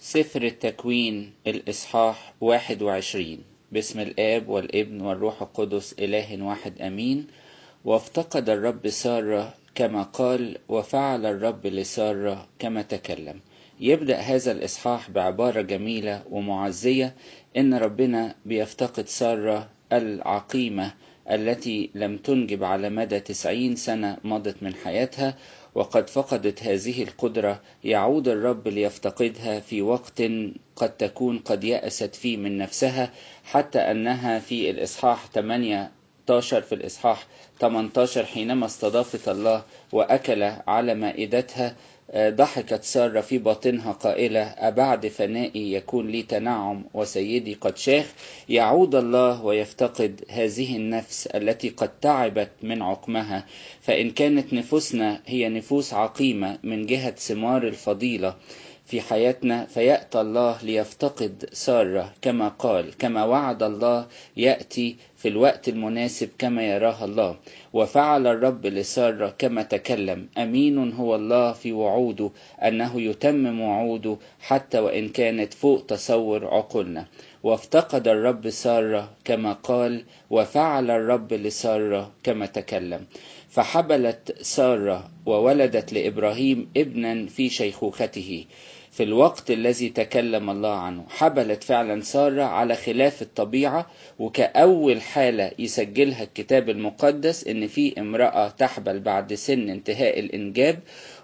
سفر التكوين الإصحاح 21 باسم الآب والابن والروح القدس إله واحد أمين وافتقد الرب سارة كما قال وفعل الرب لسارة كما تكلم يبدأ هذا الإصحاح بعبارة جميلة ومعزية إن ربنا بيفتقد سارة العقيمة التي لم تنجب على مدى تسعين سنة مضت من حياتها وقد فقدت هذه القدرة يعود الرب ليفتقدها في وقت قد تكون قد يأست فيه من نفسها حتى أنها في الإصحاح 18 في الإصحاح 18 حينما استضافت الله وأكل على مائدتها ضحكت سارة في باطنها قائلة أبعد فنائي يكون لي تنعم وسيدي قد شاخ يعود الله ويفتقد هذه النفس التي قد تعبت من عقمها فإن كانت نفوسنا هي نفوس عقيمة من جهة ثمار الفضيلة في حياتنا فيأتى الله ليفتقد سارة كما قال كما وعد الله يأتي في الوقت المناسب كما يراها الله وفعل الرب لسارة كما تكلم أمين هو الله في وعوده أنه يتمم وعوده حتى وإن كانت فوق تصور عقولنا وافتقد الرب سارة كما قال وفعل الرب لسارة كما تكلم فحبلت سارة وولدت لإبراهيم ابنا في شيخوخته في الوقت الذي تكلم الله عنه حبلت فعلا سارة على خلاف الطبيعة وكأول حالة يسجلها الكتاب المقدس ان في امرأة تحبل بعد سن انتهاء الانجاب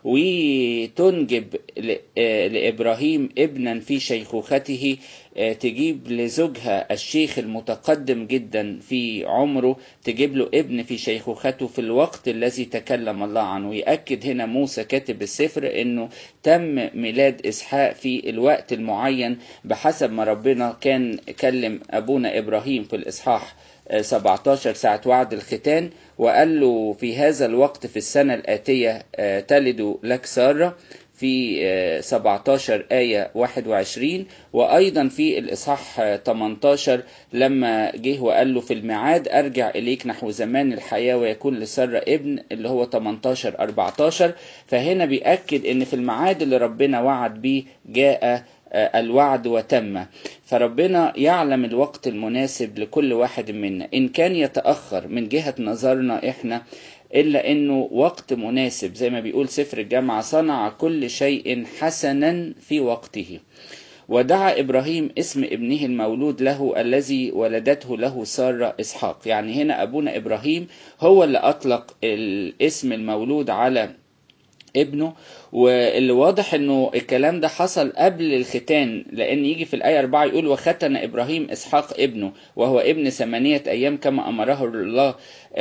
وتنجب لإبراهيم ابنا في شيخوخته تجيب لزوجها الشيخ المتقدم جدا في عمره تجيب له ابن في شيخوخته في الوقت الذي تكلم الله عنه يأكد هنا موسى كاتب السفر انه تم ميلاد اسحاق في الوقت المعين بحسب ما ربنا كان كلم ابونا ابراهيم في الاصحاح 17 ساعة وعد الختان وقال له في هذا الوقت في السنة الآتية تلد لك سارة في 17 آية 21 وأيضا في الإصحاح 18 لما جه وقال له في الميعاد أرجع إليك نحو زمان الحياة ويكون لسارة ابن اللي هو 18 14 فهنا بيأكد إن في الميعاد اللي ربنا وعد بيه جاء الوعد وتم فربنا يعلم الوقت المناسب لكل واحد منا إن كان يتأخر من جهة نظرنا إحنا إلا إنه وقت مناسب زي ما بيقول سفر الجامعة صنع كل شيء حسنا في وقته ودعا إبراهيم اسم ابنه المولود له الذي ولدته له سارة إسحاق يعني هنا أبونا إبراهيم هو اللي أطلق الاسم المولود على ابنه واللي واضح انه الكلام ده حصل قبل الختان لان يجي في الايه 4 يقول وختن ابراهيم اسحاق ابنه وهو ابن ثمانية ايام كما امره الله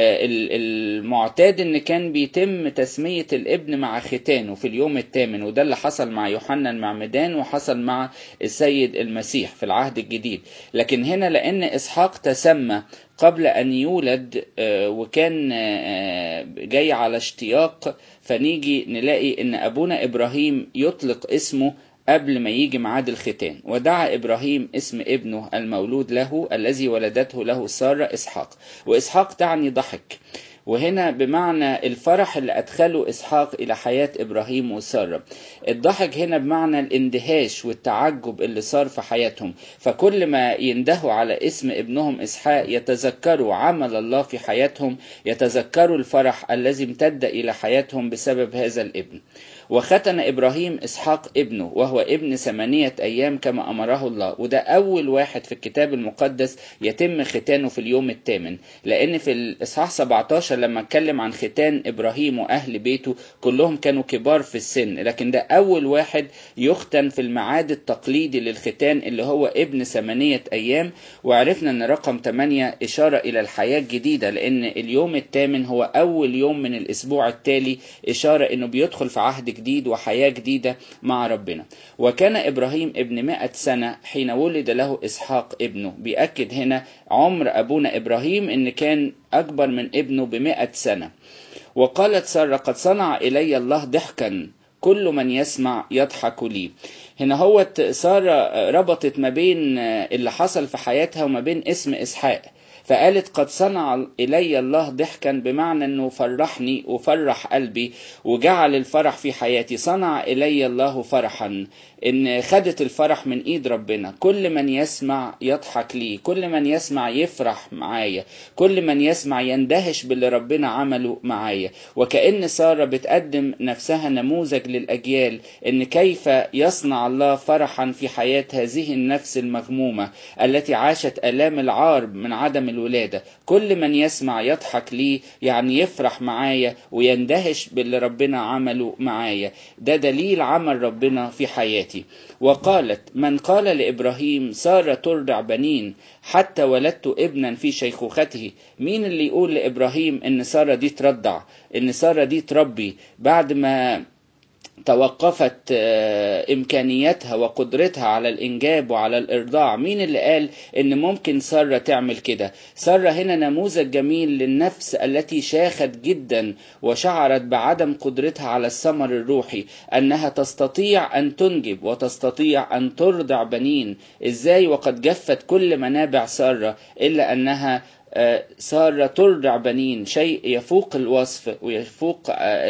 المعتاد ان كان بيتم تسمية الابن مع ختانه في اليوم الثامن وده اللي حصل مع يوحنا المعمدان وحصل مع السيد المسيح في العهد الجديد لكن هنا لان اسحاق تسمى قبل ان يولد وكان جاي على اشتياق فنيجي نلاقي ان ابونا ابراهيم يطلق اسمه قبل ما يجي ميعاد الختان ودعا ابراهيم اسم ابنه المولود له الذي ولدته له ساره اسحاق واسحاق تعني ضحك وهنا بمعنى الفرح اللي أدخله إسحاق إلى حياة إبراهيم وسارة الضحك هنا بمعنى الاندهاش والتعجب اللي صار في حياتهم فكل ما يندهوا على اسم ابنهم إسحاق يتذكروا عمل الله في حياتهم يتذكروا الفرح الذي امتد إلى حياتهم بسبب هذا الابن وختن إبراهيم إسحاق ابنه وهو ابن ثمانية أيام كما أمره الله وده أول واحد في الكتاب المقدس يتم ختانه في اليوم الثامن لأن في الإصحاح 17 لما اتكلم عن ختان إبراهيم وأهل بيته كلهم كانوا كبار في السن لكن ده أول واحد يختن في الميعاد التقليدي للختان اللي هو ابن ثمانية أيام وعرفنا أن رقم 8 إشارة إلى الحياة الجديدة لأن اليوم الثامن هو أول يوم من الأسبوع التالي إشارة أنه بيدخل في عهد جديد وحياة جديدة مع ربنا وكان إبراهيم ابن مائة سنة حين ولد له إسحاق ابنه بيأكد هنا عمر أبونا إبراهيم إن كان أكبر من ابنه بمائة سنة وقالت سارة قد صنع إلي الله ضحكا كل من يسمع يضحك لي هنا هو سارة ربطت ما بين اللي حصل في حياتها وما بين اسم إسحاق فقالت قد صنع إلي الله ضحكا بمعنى أنه فرحني وفرح قلبي وجعل الفرح في حياتي صنع إلي الله فرحا ان خدت الفرح من ايد ربنا كل من يسمع يضحك لي كل من يسمع يفرح معايا كل من يسمع يندهش باللي ربنا عمله معايا وكأن سارة بتقدم نفسها نموذج للأجيال ان كيف يصنع الله فرحا في حياة هذه النفس المغمومة التي عاشت آلام العار من عدم الولادة كل من يسمع يضحك لي يعني يفرح معايا ويندهش باللي ربنا عمله معايا ده دليل عمل ربنا في حياتي حياتي وقالت من قال لإبراهيم سارة ترضع بنين حتى ولدت ابنا في شيخوخته مين اللي يقول لإبراهيم إن سارة دي ترضع إن سارة دي تربي بعد ما توقفت امكانياتها وقدرتها على الانجاب وعلى الارضاع مين اللي قال ان ممكن ساره تعمل كده ساره هنا نموذج جميل للنفس التي شاخت جدا وشعرت بعدم قدرتها على الثمر الروحي انها تستطيع ان تنجب وتستطيع ان ترضع بنين ازاي وقد جفت كل منابع ساره الا انها سارة ترضع بنين شيء يفوق الوصف ويفوق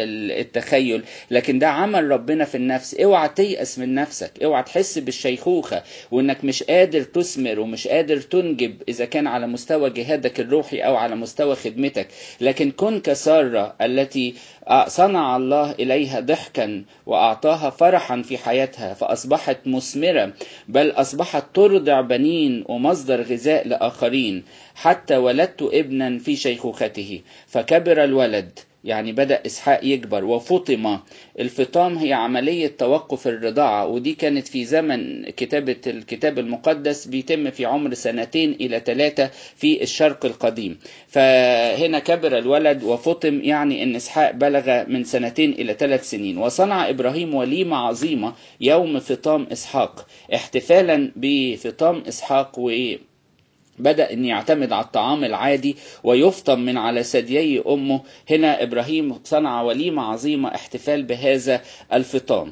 التخيل لكن ده عمل ربنا في النفس اوعى تيأس من نفسك اوعى تحس بالشيخوخة وانك مش قادر تثمر ومش قادر تنجب اذا كان على مستوى جهادك الروحي او على مستوى خدمتك لكن كن كسارة التي صنع الله إليها ضحكا وأعطاها فرحا في حياتها فأصبحت مثمرة بل أصبحت ترضع بنين ومصدر غذاء لآخرين حتى ولدت ابنا في شيخوخته فكبر الولد يعني بدأ إسحاق يكبر وفطم الفطام هي عملية توقف الرضاعة ودي كانت في زمن كتابة الكتاب المقدس بيتم في عمر سنتين إلى ثلاثة في الشرق القديم فهنا كبر الولد وفطم يعني أن إسحاق بلغ من سنتين إلى ثلاث سنين وصنع إبراهيم وليمة عظيمة يوم فطام إسحاق احتفالا بفطام إسحاق و بدأ أن يعتمد على الطعام العادي ويفطم من على ثديي أمه هنا إبراهيم صنع وليمة عظيمة احتفال بهذا الفطام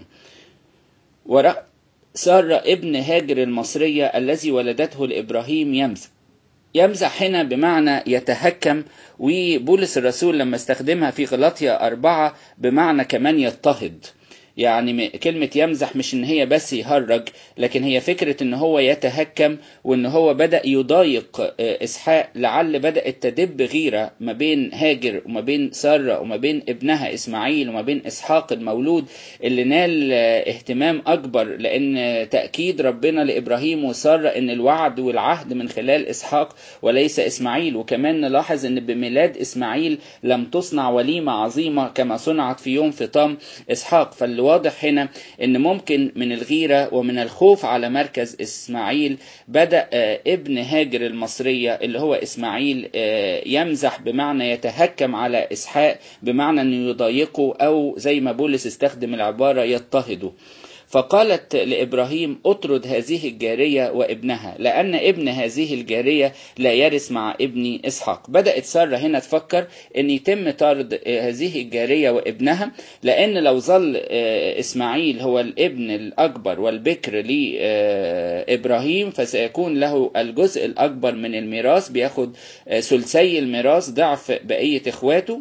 سار ابن هاجر المصرية الذي ولدته لإبراهيم يمزح يمزح هنا بمعنى يتهكم وبولس الرسول لما استخدمها في غلاطيا أربعة بمعنى كمان يضطهد يعني كلمة يمزح مش ان هي بس يهرج لكن هي فكرة ان هو يتهكم وان هو بدأ يضايق اسحاق لعل بدأت تدب غيرة ما بين هاجر وما بين سارة وما بين ابنها اسماعيل وما بين اسحاق المولود اللي نال اهتمام اكبر لان تأكيد ربنا لابراهيم وسارة ان الوعد والعهد من خلال اسحاق وليس اسماعيل وكمان نلاحظ ان بميلاد اسماعيل لم تصنع وليمة عظيمة كما صنعت في يوم فطام اسحاق فاللي واضح هنا ان ممكن من الغيرة ومن الخوف على مركز اسماعيل بدأ ابن هاجر المصرية اللي هو اسماعيل يمزح بمعنى يتهكم على اسحاق بمعنى انه يضايقه او زي ما بولس استخدم العبارة يضطهده فقالت لإبراهيم اطرد هذه الجارية وابنها لأن ابن هذه الجارية لا يرث مع ابني إسحاق بدأت سارة هنا تفكر أن يتم طرد هذه الجارية وابنها لأن لو ظل إسماعيل هو الابن الأكبر والبكر لإبراهيم فسيكون له الجزء الأكبر من الميراث بياخد ثلثي الميراث ضعف بقية إخواته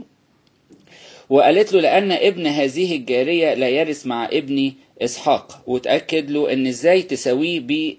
وقالت له لأن ابن هذه الجارية لا يرث مع ابني إسحاق وتأكد له أن إزاي تساويه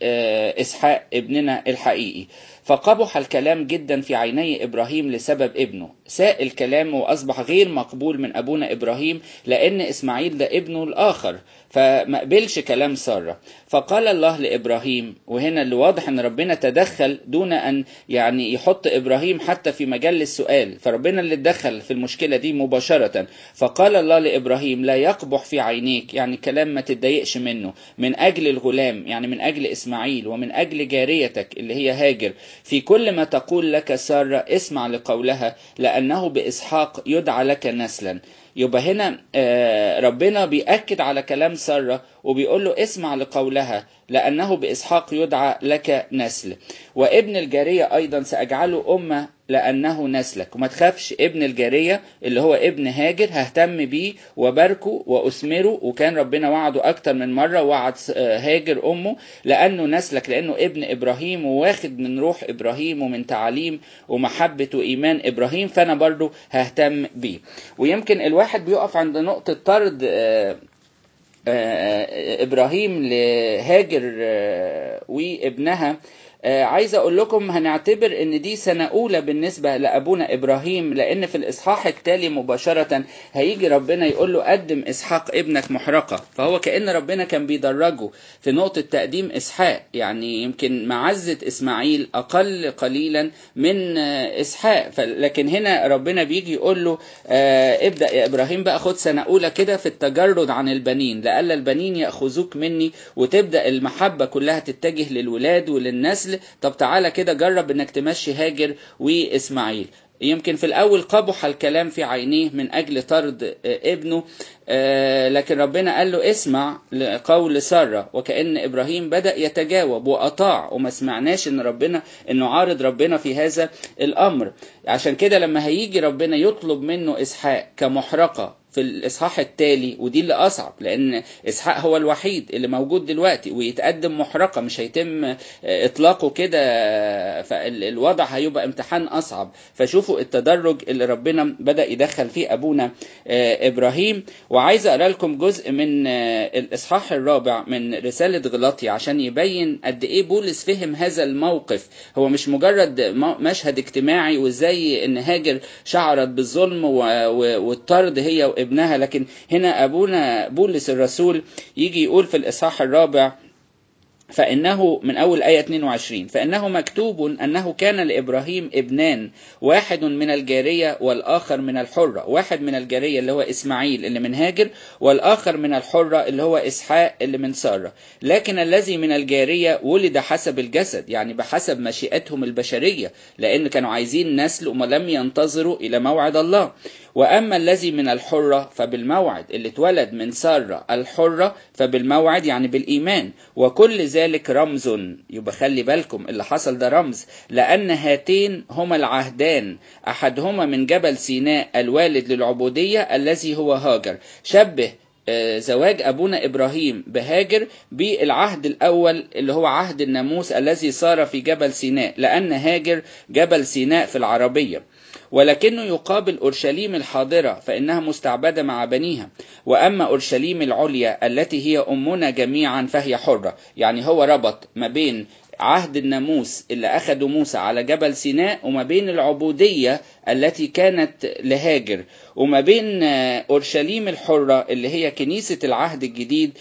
بإسحاق ابننا الحقيقي فقبح الكلام جدا في عيني إبراهيم لسبب ابنه ساء الكلام وأصبح غير مقبول من أبونا إبراهيم لأن إسماعيل ده ابنه الآخر فما قبلش كلام سارة فقال الله لإبراهيم وهنا اللي واضح أن ربنا تدخل دون أن يعني يحط إبراهيم حتى في مجال السؤال فربنا اللي اتدخل في المشكلة دي مباشرة فقال الله لإبراهيم لا يقبح في عينيك يعني كلام ما تتضايقش منه من أجل الغلام يعني من أجل إسماعيل ومن أجل جاريتك اللي هي هاجر في كل ما تقول لك سارة اسمع لقولها لأنه بإسحاق يدعى لك نسلا يبقى هنا آه، ربنا بيأكد على كلام سارة وبيقول له اسمع لقولها لأنه بإسحاق يدعى لك نسل وابن الجارية أيضا سأجعله أمة لأنه نسلك وما تخافش ابن الجارية اللي هو ابن هاجر ههتم بيه وباركه وأثمره وكان ربنا وعده أكتر من مرة وعد آه، هاجر أمه لأنه نسلك لأنه ابن إبراهيم وواخد من روح إبراهيم ومن تعاليم ومحبة وإيمان إبراهيم فأنا برضو ههتم بيه ويمكن الواحد بيقف عند نقطة طرد آه، آه، ابراهيم لهاجر آه، وابنها آه، عايز اقول لكم هنعتبر ان دي سنة اولى بالنسبة لابونا ابراهيم لان في الاصحاح التالي مباشرة هيجي ربنا يقول له قدم اسحاق ابنك محرقة فهو كأن ربنا كان بيدرجه في نقطة تقديم اسحاق يعني يمكن معزة اسماعيل اقل قليلا من آه، اسحاق ف- لكن هنا ربنا بيجي يقول له آه، ابدأ يا ابراهيم بقى خد سنة اولى كده في التجرد عن البنين لألا البنين يأخذوك مني وتبدأ المحبة كلها تتجه للولاد وللنسل طب تعالى كده جرب انك تمشي هاجر واسماعيل يمكن في الأول قبح الكلام في عينيه من أجل طرد آه، ابنه آه، لكن ربنا قال له اسمع لقول سارة وكأن إبراهيم بدأ يتجاوب وأطاع وما سمعناش إن ربنا إنه عارض ربنا في هذا الأمر عشان كده لما هيجي ربنا يطلب منه إسحاق كمحرقة في الإصحاح التالي ودي اللي أصعب لأن إسحاق هو الوحيد اللي موجود دلوقتي ويتقدم محرقة مش هيتم آه، إطلاقه كده آه، فالوضع هيبقى امتحان أصعب فشوفوا التدرج اللي ربنا بدأ يدخل فيه أبونا آه، إبراهيم وعايز أقرأ لكم جزء من آه، الإصحاح الرابع من رسالة غلاطي عشان يبين قد إيه بولس فهم هذا الموقف هو مش مجرد م- مشهد اجتماعي وإزاي إن هاجر شعرت بالظلم و- و- والطرد هي وابنها لكن هنا أبونا بولس الرسول يجي يقول في الإصحاح الرابع فإنه من أول آية 22 فإنه مكتوب أنه كان لإبراهيم ابنان واحد من الجارية والآخر من الحرة واحد من الجارية اللي هو إسماعيل اللي من هاجر والآخر من الحرة اللي هو إسحاق اللي من سارة لكن الذي من الجارية ولد حسب الجسد يعني بحسب مشيئتهم البشرية لأن كانوا عايزين نسل وما لم ينتظروا إلى موعد الله وأما الذي من الحرة فبالموعد اللي اتولد من سارة الحرة فبالموعد يعني بالإيمان وكل ذلك رمز يبقى خلي بالكم اللي حصل ده رمز لأن هاتين هما العهدان أحدهما من جبل سيناء الوالد للعبودية الذي هو هاجر شبه آه، زواج أبونا إبراهيم بهاجر بالعهد الأول اللي هو عهد الناموس الذي صار في جبل سيناء لأن هاجر جبل سيناء في العربية ولكنه يقابل أورشليم الحاضرة فإنها مستعبدة مع بنيها وأما أورشليم العليا التي هي أمنا جميعا فهي حرة يعني هو ربط ما بين عهد الناموس اللي أخده موسى على جبل سيناء وما بين العبودية التي كانت لهاجر وما بين آه، أورشليم الحرة اللي هي كنيسة العهد الجديد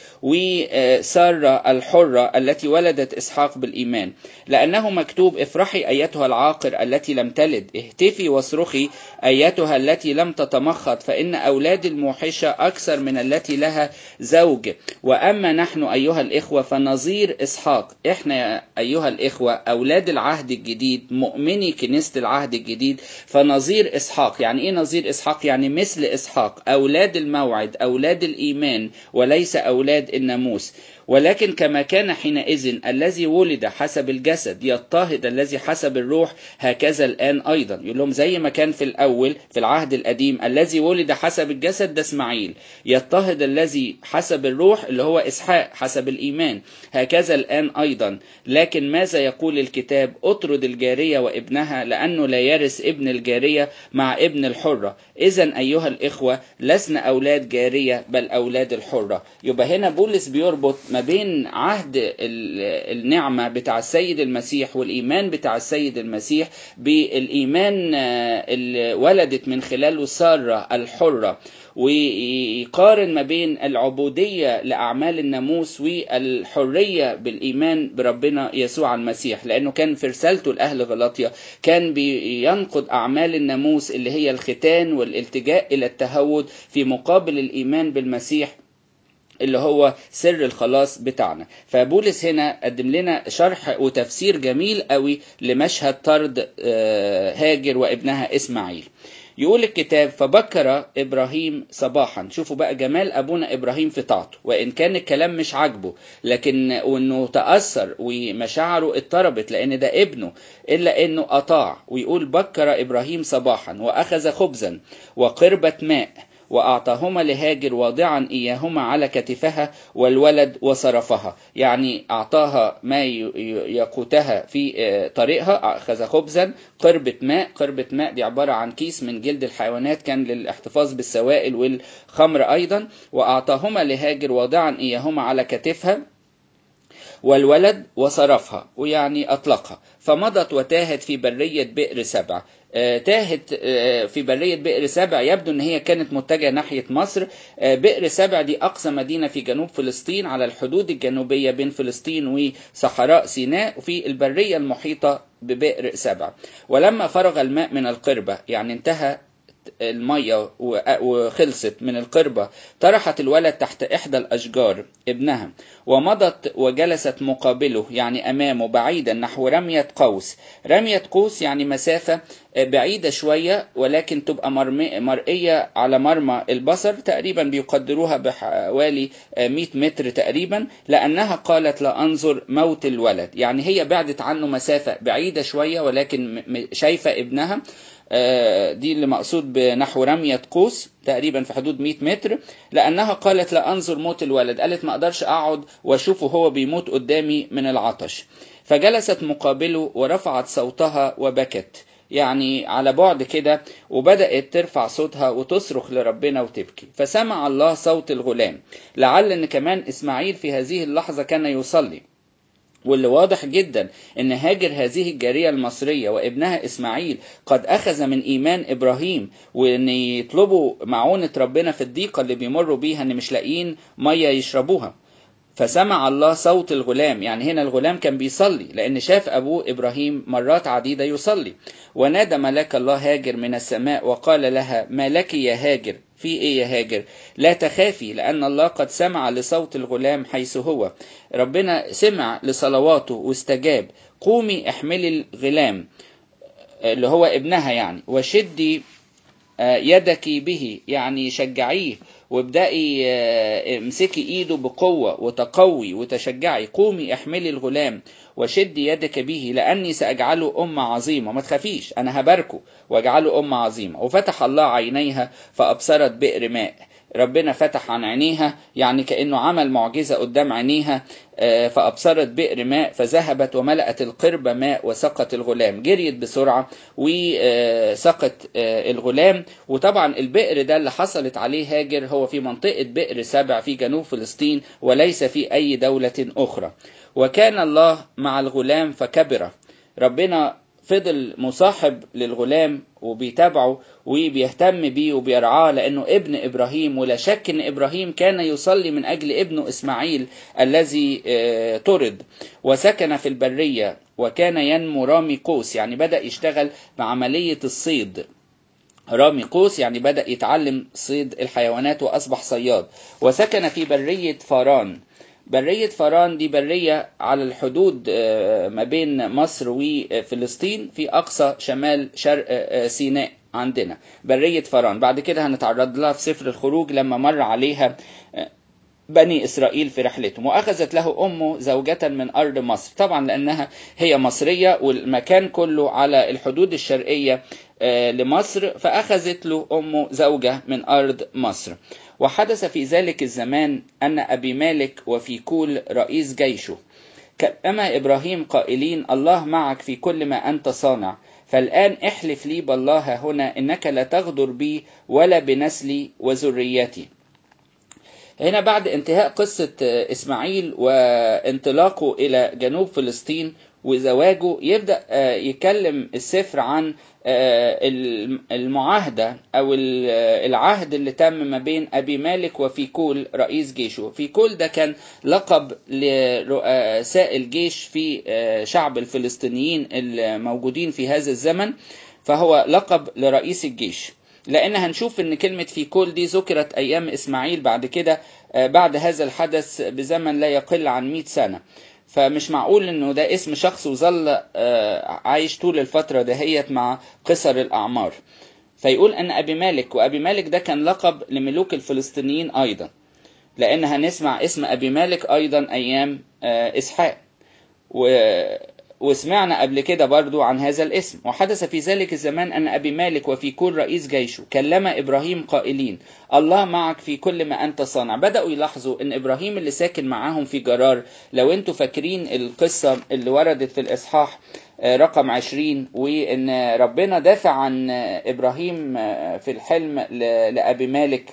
وسارة الحرة التي ولدت إسحاق بالإيمان لأنه مكتوب افرحي أيتها العاقر التي لم تلد اهتفي واصرخي أيتها التي لم تتمخض فإن أولاد الموحشة أكثر من التي لها زوج وأما نحن أيها الإخوة فنظير إسحاق إحنا يا أيها الإخوة أولاد العهد الجديد مؤمني كنيسة العهد الجديد فنظير إسحاق يعني إيه نظير إسحاق يعني مثل إسحاق أولاد الموعد أولاد الإيمان وليس أولاد الناموس ولكن كما كان حينئذ الذي ولد حسب الجسد يضطهد الذي حسب الروح هكذا الآن أيضا يقول لهم زي ما كان في الأول في العهد القديم الذي ولد حسب الجسد ده إسماعيل يضطهد الذي حسب الروح اللي هو إسحاق حسب الإيمان هكذا الآن أيضا لكن ماذا يقول الكتاب اطرد الجارية وابنها لأنه لا يرث ابن الجارية مع ابن الحرة إذا أيها الإخوة لسنا أولاد جارية بل أولاد الحرة يبقى هنا بولس بيربط ما بين عهد ال- النعمة بتاع السيد المسيح والإيمان بتاع السيد المسيح بالإيمان آه، اللي ولدت من خلاله سارة الحرة ويقارن ما بين العبودية لأعمال الناموس والحرية بالإيمان بربنا يسوع المسيح لأنه كان في رسالته لأهل غلاطيا كان بينقض أعمال الناموس اللي هي الختان والالتجاء إلى التهود في مقابل الإيمان بالمسيح اللي هو سر الخلاص بتاعنا فبولس هنا قدم لنا شرح وتفسير جميل قوي لمشهد طرد آه، هاجر وابنها اسماعيل يقول الكتاب فبكر إبراهيم صباحا شوفوا بقى جمال أبونا إبراهيم في طاعته وإن كان الكلام مش عاجبه لكن وإنه تأثر ومشاعره اضطربت لأن ده ابنه إلا إنه أطاع ويقول بكر إبراهيم صباحا وأخذ خبزا وقربة ماء وأعطاهما لهاجر واضعا إياهما على كتفها والولد وصرفها يعني أعطاها ما يقوتها في طريقها أخذ خبزا قربة ماء قربة ماء دي عبارة عن كيس من جلد الحيوانات كان للاحتفاظ بالسوائل والخمر أيضا وأعطاهما لهاجر واضعا إياهما على كتفها والولد وصرفها ويعني أطلقها فمضت وتاهت في برية بئر سبع تاهت في برية بئر سبع يبدو ان هي كانت متجهة ناحية مصر بئر سبع دي اقصى مدينة في جنوب فلسطين على الحدود الجنوبية بين فلسطين وصحراء سيناء وفي البرية المحيطة ببئر سبع ولما فرغ الماء من القربة يعني انتهى المية وخلصت من القربة طرحت الولد تحت إحدى الأشجار ابنها ومضت وجلست مقابله يعني أمامه بعيدا نحو رمية قوس رمية قوس يعني مسافة بعيدة شوية ولكن تبقى مرئية على مرمى البصر تقريبا بيقدروها بحوالي 100 متر تقريبا لأنها قالت لا أنظر موت الولد يعني هي بعدت عنه مسافة بعيدة شوية ولكن شايفة ابنها دي اللي مقصود بنحو رمية قوس تقريبا في حدود 100 متر لأنها قالت لا أنظر موت الولد قالت ما أقدرش أقعد وأشوفه هو بيموت قدامي من العطش فجلست مقابله ورفعت صوتها وبكت يعني على بعد كده وبدأت ترفع صوتها وتصرخ لربنا وتبكي فسمع الله صوت الغلام لعل ان كمان اسماعيل في هذه اللحظة كان يصلي واللي واضح جدا ان هاجر هذه الجارية المصرية وابنها اسماعيل قد اخذ من ايمان ابراهيم وان يطلبوا معونة ربنا في الضيقة اللي بيمروا بيها ان مش لاقيين مية يشربوها فسمع الله صوت الغلام يعني هنا الغلام كان بيصلي لأن شاف أبوه إبراهيم مرات عديدة يصلي ونادى ملاك الله هاجر من السماء وقال لها ما لك يا هاجر في إيه يا هاجر لا تخافي لأن الله قد سمع لصوت الغلام حيث هو ربنا سمع لصلواته واستجاب قومي احملي الغلام اللي هو ابنها يعني وشدي يدك به يعني شجعيه وابدأي امسكي ايده بقوة وتقوي وتشجعي قومي احملي الغلام وشدي يدك به لأني سأجعله أمة عظيمة ما تخافيش أنا هباركه واجعله أمة عظيمة وفتح الله عينيها فأبصرت بئر ماء ربنا فتح عن عينيها يعني كأنه عمل معجزة قدام عينيها فأبصرت بئر ماء فذهبت وملأت القرب ماء وسقت الغلام جريت بسرعة وسقت الغلام وطبعا البئر ده اللي حصلت عليه هاجر هو في منطقة بئر سبع في جنوب فلسطين وليس في أي دولة أخرى وكان الله مع الغلام فكبر ربنا فضل مصاحب للغلام وبيتابعه وبيهتم بيه وبيرعاه لأنه ابن إبراهيم ولا شك أن إبراهيم كان يصلي من أجل ابنه إسماعيل الذي طرد وسكن في البرية وكان ينمو رامي قوس يعني بدأ يشتغل بعملية الصيد رامي قوس يعني بدأ يتعلم صيد الحيوانات وأصبح صياد وسكن في برية فاران برية فاران دي برية على الحدود ما بين مصر وفلسطين في أقصى شمال شرق سيناء عندنا برية فاران بعد كده هنتعرض لها في سفر الخروج لما مر عليها بني إسرائيل في رحلتهم وأخذت له أمه زوجة من أرض مصر طبعا لأنها هي مصرية والمكان كله على الحدود الشرقية لمصر فأخذت له أمه زوجة من أرض مصر وحدث في ذلك الزمان أن أبي مالك وفي كل رئيس جيشه كلم إبراهيم قائلين الله معك في كل ما أنت صانع فالآن احلف لي بالله هنا إنك لا تغدر بي ولا بنسلي وذريتي هنا بعد انتهاء قصة إسماعيل وانطلاقه إلى جنوب فلسطين وزواجه يبدأ يتكلم السفر عن المعاهدة أو العهد اللي تم ما بين أبي مالك وفيكول رئيس جيشه فيكول ده كان لقب لرؤساء الجيش في شعب الفلسطينيين الموجودين في هذا الزمن فهو لقب لرئيس الجيش لأن هنشوف إن كلمة فيكول دي ذكرت أيام إسماعيل بعد كده بعد هذا الحدث بزمن لا يقل عن 100 سنة فمش معقول انه ده اسم شخص وظل عايش طول الفترة دهيت مع قصر الاعمار فيقول أن أبي مالك وأبي مالك ده كان لقب لملوك الفلسطينيين أيضا لأن هنسمع اسم أبي مالك أيضا أيام إسحاق و وسمعنا قبل كده برضو عن هذا الاسم وحدث في ذلك الزمان أن أبي مالك وفي كل رئيس جيشه كلم إبراهيم قائلين الله معك في كل ما أنت صانع بدأوا يلاحظوا أن إبراهيم اللي ساكن معاهم في جرار لو أنتوا فاكرين القصة اللي وردت في الإصحاح رقم عشرين وأن ربنا دافع عن إبراهيم في الحلم لأبي مالك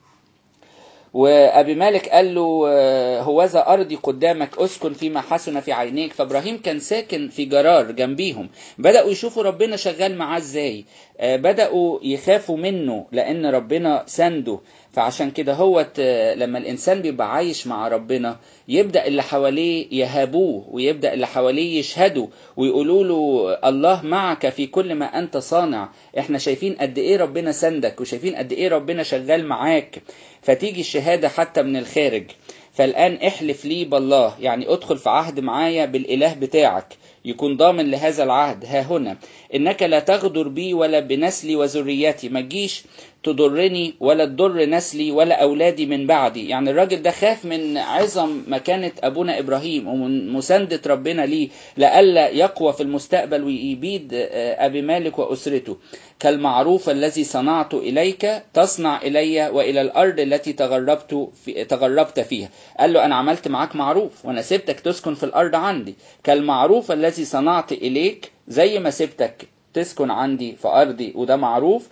وابي مالك قال له هوذا ارضي قدامك اسكن فيما حسن في عينيك فابراهيم كان ساكن في جرار جنبيهم بداوا يشوفوا ربنا شغال معاه ازاي بداوا يخافوا منه لان ربنا سنده فعشان كده هو لما الانسان بيبقى عايش مع ربنا يبدا اللي حواليه يهابوه ويبدا اللي حواليه يشهدوا ويقولوا له الله معك في كل ما انت صانع احنا شايفين قد ايه ربنا سندك وشايفين قد ايه ربنا شغال معاك فتيجي الشهاده حتى من الخارج فالان احلف لي بالله يعني ادخل في عهد معايا بالاله بتاعك يكون ضامن لهذا العهد ها هنا انك لا تغدر بي ولا بنسلي وذريتي ما تجيش تضرني ولا تضر نسلي ولا اولادي من بعدي يعني الراجل ده خاف من عظم مكانه ابونا ابراهيم ومن مسانده ربنا ليه لئلا يقوى في المستقبل ويبيد ابي مالك واسرته كالمعروف الذي صنعت اليك تصنع الي والى الارض التي تغربت في تغربت فيها قال له انا عملت معاك معروف وانا سبتك تسكن في الارض عندي كالمعروف الذي صنعت اليك زي ما سبتك تسكن عندي في ارضي وده معروف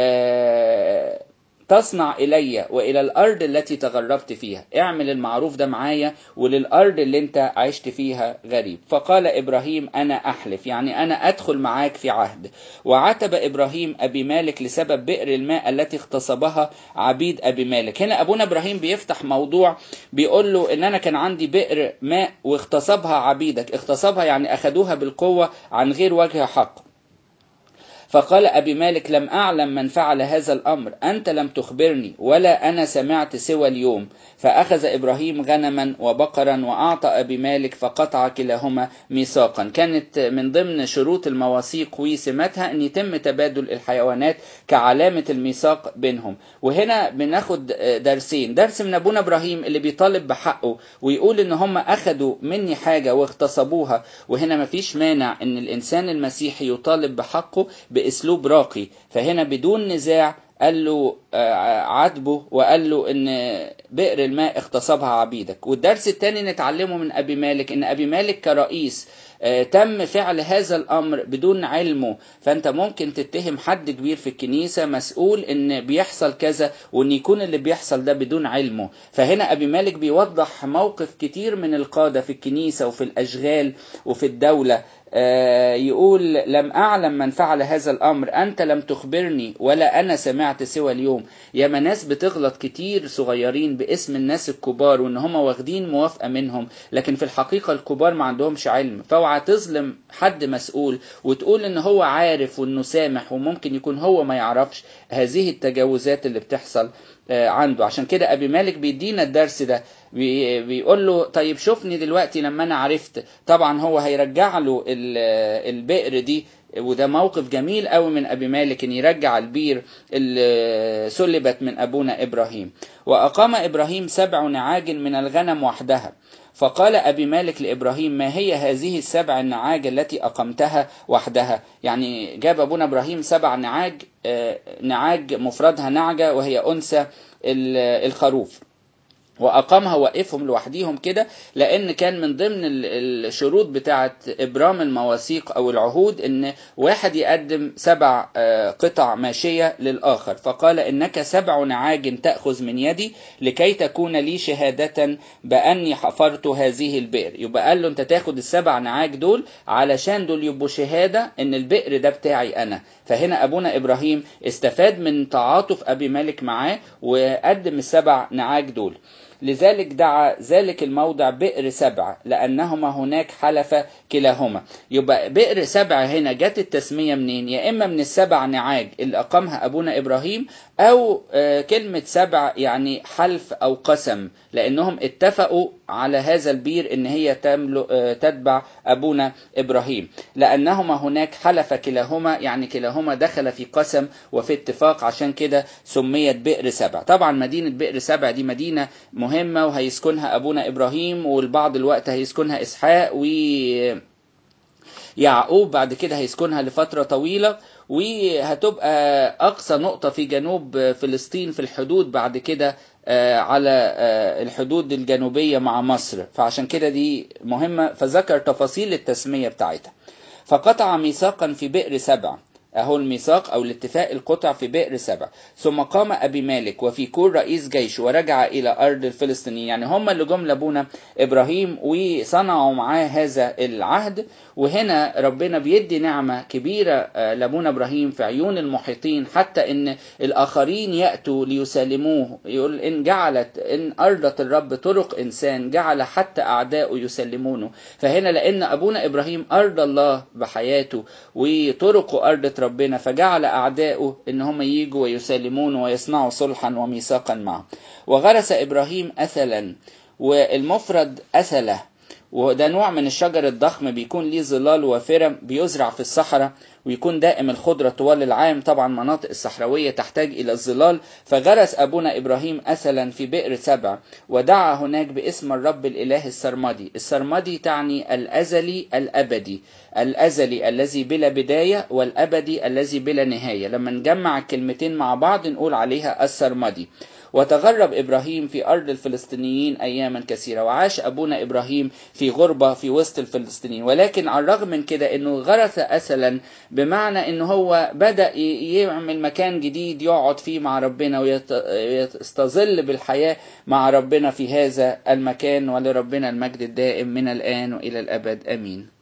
آه تصنع إلي وإلى الأرض التي تغربت فيها اعمل المعروف ده معايا وللأرض اللي انت عشت فيها غريب فقال إبراهيم أنا أحلف يعني أنا أدخل معاك في عهد وعتب إبراهيم أبي مالك لسبب بئر الماء التي اغتصبها عبيد أبي مالك هنا أبونا إبراهيم بيفتح موضوع بيقول له إن أنا كان عندي بئر ماء واغتصبها عبيدك اغتصبها يعني أخدوها بالقوة عن غير وجه حق فقال أبي مالك لم أعلم من فعل هذا الأمر أنت لم تخبرني ولا أنا سمعت سوى اليوم فأخذ إبراهيم غنما وبقرا وأعطى أبي مالك فقطع كلاهما ميثاقا كانت من ضمن شروط المواثيق وسماتها أن يتم تبادل الحيوانات كعلامة الميثاق بينهم وهنا بناخد درسين درس من أبونا إبراهيم اللي بيطالب بحقه ويقول إن هم أخدوا مني حاجة واغتصبوها وهنا مفيش مانع إن الإنسان المسيحي يطالب بحقه باسلوب راقي فهنا بدون نزاع قال له عاتبه وقال له ان بئر الماء اغتصبها عبيدك والدرس الثاني نتعلمه من ابي مالك ان ابي مالك كرئيس تم فعل هذا الامر بدون علمه فانت ممكن تتهم حد كبير في الكنيسه مسؤول ان بيحصل كذا وان يكون اللي بيحصل ده بدون علمه فهنا ابي مالك بيوضح موقف كتير من القاده في الكنيسه وفي الاشغال وفي الدوله يقول لم أعلم من فعل هذا الأمر أنت لم تخبرني ولا أنا سمعت سوى اليوم ياما ناس بتغلط كتير صغيرين باسم الناس الكبار وإن هم واخدين موافقة منهم لكن في الحقيقة الكبار ما عندهمش علم فاوعى تظلم حد مسؤول وتقول إن هو عارف وإنه سامح وممكن يكون هو ما يعرفش هذه التجاوزات اللي بتحصل عنده عشان كده أبي مالك بيدينا الدرس ده بيقول له طيب شوفني دلوقتي لما أنا عرفت طبعا هو هيرجع له البئر دي وده موقف جميل قوي من ابي مالك ان يرجع البير اللي سلبت من ابونا ابراهيم واقام ابراهيم سبع نعاج من الغنم وحدها فقال أبي مالك لإبراهيم ما هي هذه السبع النعاج التي أقمتها وحدها يعني جاب أبونا إبراهيم سبع نعاج نعاج مفردها نعجة وهي أنثى الخروف وأقامها وقفهم لوحديهم كده لأن كان من ضمن الشروط بتاعة إبرام المواثيق أو العهود إن واحد يقدم سبع قطع ماشية للآخر فقال إنك سبع نعاج تأخذ من يدي لكي تكون لي شهادة بأني حفرت هذه البئر يبقى قال له أنت تاخد السبع نعاج دول علشان دول يبقوا شهادة إن البئر ده بتاعي أنا فهنا أبونا إبراهيم استفاد من تعاطف أبي مالك معاه وقدم السبع نعاج دول لذلك دعا ذلك الموضع بئر سبع لأنهما هناك حلف كلاهما يبقى بئر سبع هنا جت التسمية منين يا إما من السبع نعاج اللي أقامها أبونا إبراهيم أو كلمة سبع يعني حلف أو قسم لأنهم اتفقوا على هذا البير ان هي تملؤ تتبع ابونا ابراهيم لانهما هناك حلف كلاهما يعني كلاهما دخل في قسم وفي اتفاق عشان كده سميت بئر سبع طبعا مدينه بئر سبع دي مدينه مهمه وهيسكنها ابونا ابراهيم والبعض الوقت هيسكنها اسحاق و يعقوب بعد كده هيسكنها لفترة طويلة وهتبقى أقصى نقطة في جنوب فلسطين في الحدود بعد كده على الحدود الجنوبية مع مصر فعشان كده دي مهمة فذكر تفاصيل التسمية بتاعتها فقطع ميثاقا في بئر سبع أهو الميثاق أو الاتفاق القطع في بئر سبع ثم قام أبي مالك وفي كور رئيس جيش ورجع إلى أرض الفلسطينيين يعني هم اللي جم لأبونا إبراهيم وصنعوا معاه هذا العهد وهنا ربنا بيدي نعمة كبيرة لأبونا إبراهيم في عيون المحيطين حتى إن الآخرين يأتوا ليسلموه يقول إن جعلت إن أرضت الرب طرق إنسان جعل حتى أعداؤه يسلمونه فهنا لأن أبونا إبراهيم أرض الله بحياته وطرقه أرضت ربنا فجعل أعداؤه إن هم ييجوا ويسلمونه ويصنعوا صلحا وميثاقا معه وغرس إبراهيم أثلا والمفرد أثله وده نوع من الشجر الضخم بيكون ليه ظلال وافرة بيزرع في الصحراء ويكون دائم الخضرة طوال العام طبعا مناطق الصحراوية تحتاج إلى الظلال فغرس أبونا إبراهيم أثلا في بئر سبع ودعا هناك باسم الرب الإله السرمدي السرمدي تعني الأزلي الأبدي الأزلي الذي بلا بداية والأبدي الذي بلا نهاية لما نجمع الكلمتين مع بعض نقول عليها السرمدي وتغرب إبراهيم في أرض الفلسطينيين أياما كثيرة وعاش أبونا إبراهيم في غربة في وسط الفلسطينيين ولكن على الرغم من كده أنه غرس أثلا بمعنى أنه هو بدأ يعمل مكان جديد يقعد فيه مع ربنا ويستظل بالحياة مع ربنا في هذا المكان ولربنا المجد الدائم من الآن وإلى الأبد أمين